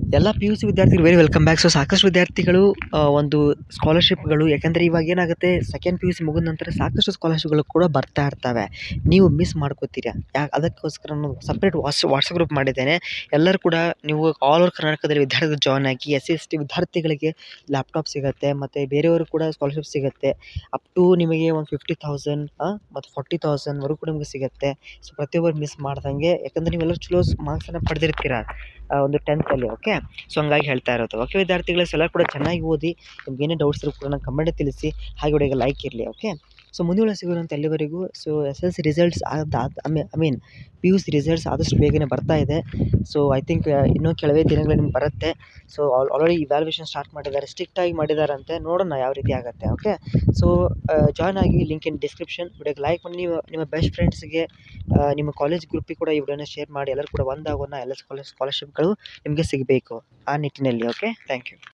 ಎಲ್ಲ P U C ವಿದ್ಯಾರ್ಥಿಗಳು very welcome back so ಸಾಕಷ್ಟು ವಿದ್ಯಾರ್ಥಿಗಳು ಆ, ಒಂದು ಸ್ಕಾಲರ್ಶಿಪ್ಗಳು ಯಾಕಂದರೆ ಇವಾಗ ಏನಾಗುತ್ತೆ ಸೆಕೆಂಡ್ ಪಿ ಯು ಸಿ ಮುಗಿದ ನಂತರ ಸಾಕಷ್ಟು ಸ್ಕಾಲರ್ಶಿಪ್ಗಳು ಕೂಡ ಬರ್ತಾ ಇರ್ತವೆ ನೀವು ಮಿಸ್ ಮಾಡ್ಕೋತೀರಾ ಯಾಕೆ ಅದಕ್ಕೋಸ್ಕರ ನಾನು ಸಪ್ರೇಟ್ ವಾಟ್ಸ್ ವಾಟ್ಸಪ್ ಗ್ರೂಪ್ ಮಾಡಿದ್ದೇನೆ ಎಲ್ಲರೂ ಕೂಡ ನೀವು ಆಲ್ ಓವರ್ ಕರ್ನಾಟಕದಲ್ಲಿ ವಿದ್ಯಾರ್ಥಿಗಳು ಜಾಯ್ನ್ ಆಗಿ ಎಸ್ ಸಿ ಎಸ್ ಟಿ ವಿದ್ಯಾರ್ಥಿಗಳಿಗೆ ಲ್ಯಾಪ್ಟಾಪ್ ಸಿಗುತ್ತೆ ಮತ್ತು ಬೇರೆಯವರು ಕೂಡ ಸ್ಕಾಲರ್ಶಿಪ್ ಸಿಗುತ್ತೆ ಅಪ್ ಟು ನಿಮಗೆ ಒಂದು ಫಿಫ್ಟಿ ತೌಸಂಡ್ ಮತ್ತು ಫಾರ್ಟಿ ತೌಸಂಡ್ವರೆಗೂ ಕೂಡ ನಿಮಗೆ ಸಿಗುತ್ತೆ ಸೊ ಪ್ರತಿಯೊಬ್ಬರು ಮಿಸ್ ಮಾಡ್ದಂಗೆ ಯಾಕಂದರೆ ನೀವೆಲ್ಲರೂ ಚಲೋ ಮಾರ್ಕ್ಸನ್ನು ಪಡೆದಿರ್ತೀರ ಆ, ಒಂದು ಟೆಂತಲ್ಲಿ ಓಕೆ ಸೊ ಹಂಗಾಗಿ ಹೇಳ್ತಾ ಇರೋದು ಓಕೆ ವಿದ್ಯಾರ್ಥಿಗಳೇ ಸೊ ಎಲ್ಲರೂ ಕೂಡ ಚೆನ್ನಾಗಿ ಓದಿ ನಿಮ್ಗೆ ಏನೇ ಡೌಟ್ಸ್ ಇರೋ ಕೂಡ ನಂಗೆ ಕಮೆಂಟ್ ತಿಳಿಸಿ ಹಾಗೆ ವಿಡಿಯೋಗೆ ಲೈಕ್ ಇರಲಿ ಓಕೆ ಸೊ ಮುಂದಿನ ಸಿಗೋರಂತ ಎಲ್ಲಿವರೆಗೂ so S L C results I mean P U C results ಆದಷ್ಟು ಬೇಗನೆ ಬರ್ತಾ ಇದೆ ಸೊ ಐ ಥಿಂಕ್ ಇನ್ನೂ ಕೆಲವೇ ದಿನಗಳು ನಿಮ್ಗೆ ಬರುತ್ತೆ ಸೊ ಆಲ್ರೆಡಿ ಇವ್ಯಾಲ್ಯೂಯೇಷನ್ ಸ್ಟಾರ್ಟ್ ಮಾಡಿದ್ದಾರೆ ಸ್ಟ್ರಿಕ್ಟಾಗಿ ಮಾಡಿದಾರಂತೆ ನೋಡೋಣ ಯಾವ ರೀತಿ ಆಗುತ್ತೆ ಓಕೆ ಸೊ ಜಾಯ್ನ್ ಆಗಿ ಲಿಂಕ್ ಇನ್ ಡಿಸ್ಕ್ರಿಪ್ಷನ್ ವಿಡಿಯೋಗೆ ಲೈಕ್ ಮಾಡಿ ನೀವು ನಿಮ್ಮ ಬೆಸ್ಟ್ ಫ್ರೆಂಡ್ಸ್ಗೆ ನಿಮ್ಮ ಕಾಲೇಜ್ ಗ್ರೂಪಿಗೆ ಕೂಡ ಈ ವಿಡಿಯೋನ ಶೇರ್ ಮಾಡಿ ಎಲ್ಲರೂ ಕೂಡ ಒಂದಾಗೋಣ ಎಲ್ಲ ಸ್ಕಾಲರ್ ಸ್ಕಾಲರ್ಶಿಪ್ಗಳು ನಿಮಗೆ ಸಿಗಬೇಕು ಆ ನಿಟ್ಟಿನಲ್ಲಿ ಓಕೆ ಥ್ಯಾಂಕ್ ಯು